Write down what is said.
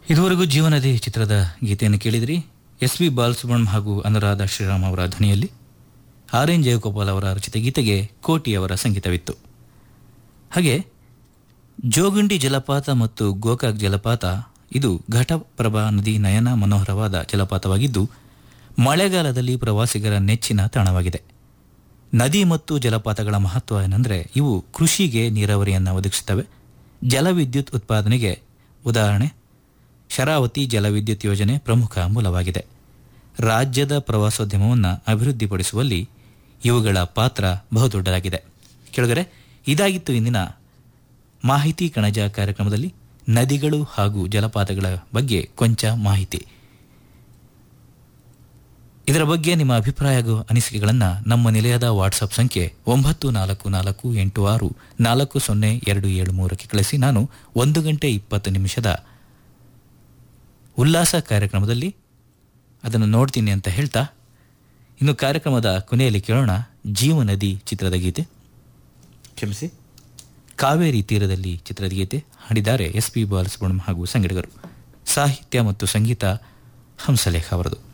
ಇದುವರೆಗೂ ಜೀವನದಿ ಚಿತ್ರದ ಗೀತೆಯನ್ನು ಕೇಳಿದ್ರಿ ಎಸ್ ಪಿ ಬಾಲಸುಬ್ರಹ್ಮಣ್ಯಂ ಹಾಗೂ ಅನುರಾಧ ಶ್ರೀರಾಮ್ ಅವರ ಧ್ವನಿಯಲ್ಲಿ ಆರ್ ಎನ್ ಜಯಗೋಪಾಲ್ ಅವರ ರಚಿತ ಗೀತೆಗೆ ಕೋಟಿ ಅವರ ಸಂಗೀತವಿತ್ತು ಹಾಗೆ ಜೋಗುಂಡಿ ಜಲಪಾತ ಮತ್ತು ಗೋಕಾಕ್ ಜಲಪಾತ ಇದು ಘಟಪ್ರಭಾ ನದಿ ನಯನ ಮನೋಹರವಾದ ಜಲಪಾತವಾಗಿದ್ದು ಮಳೆಗಾಲದಲ್ಲಿ ಪ್ರವಾಸಿಗರ ನೆಚ್ಚಿನ ತಾಣವಾಗಿದೆ ನದಿ ಮತ್ತು ಜಲಪಾತಗಳ ಮಹತ್ವ ಏನಂದರೆ ಇವು ಕೃಷಿಗೆ ನೀರಾವರಿಯನ್ನು ಒದಗಿಸುತ್ತವೆ ಜಲವಿದ್ಯುತ್ ಉತ್ಪಾದನೆಗೆ ಉದಾಹರಣೆ ಶರಾವತಿ ಜಲವಿದ್ಯುತ್ ಯೋಜನೆ ಪ್ರಮುಖ ಮೂಲವಾಗಿದೆ ರಾಜ್ಯದ ಪ್ರವಾಸೋದ್ಯಮವನ್ನು ಅಭಿವೃದ್ಧಿಪಡಿಸುವಲ್ಲಿ ಇವುಗಳ ಪಾತ್ರ ಬಹುದೊಡ್ಡದಾಗಿದೆ ಕೆಳಗರೆ ಇದಾಗಿತ್ತು ಇಂದಿನ ಮಾಹಿತಿ ಕಣಜ ಕಾರ್ಯಕ್ರಮದಲ್ಲಿ ನದಿಗಳು ಹಾಗೂ ಜಲಪಾತಗಳ ಬಗ್ಗೆ ಕೊಂಚ ಮಾಹಿತಿ ಇದರ ಬಗ್ಗೆ ನಿಮ್ಮ ಅಭಿಪ್ರಾಯ ಹಾಗೂ ಅನಿಸಿಕೆಗಳನ್ನು ನಮ್ಮ ನಿಲಯದ ವಾಟ್ಸಪ್ ಸಂಖ್ಯೆ ಒಂಬತ್ತು ನಾಲ್ಕು ನಾಲ್ಕು ಎಂಟು ಆರು ನಾಲ್ಕು ಸೊನ್ನೆ ಎರಡು ಏಳು ಮೂರಕ್ಕೆ ಕಳಿಸಿ ನಾನು ಒಂದು ಗಂಟೆ ಇಪ್ಪತ್ತು ನಿಮಿಷದ ಉಲ್ಲಾಸ ಕಾರ್ಯಕ್ರಮದಲ್ಲಿ ಅದನ್ನು ನೋಡ್ತೀನಿ ಅಂತ ಹೇಳ್ತಾ ಇನ್ನು ಕಾರ್ಯಕ್ರಮದ ಕೊನೆಯಲ್ಲಿ ಕೇಳೋಣ ಜೀವನದಿ ಚಿತ್ರದ ಗೀತೆ ಕ್ಷಮಿಸಿ ಕಾವೇರಿ ತೀರದಲ್ಲಿ ಚಿತ್ರದ ಗೀತೆ ಹಾಡಿದ್ದಾರೆ ಎಸ್ ಪಿ ಬಾಲಸುಬ್ರಹ್ಮಣ್ಯಂ ಹಾಗೂ ಸಂಗಡಿಗರು ಸಾಹಿತ್ಯ ಮತ್ತು ಸಂಗೀತ ಹಂಸಲೇಖ ಅವರದು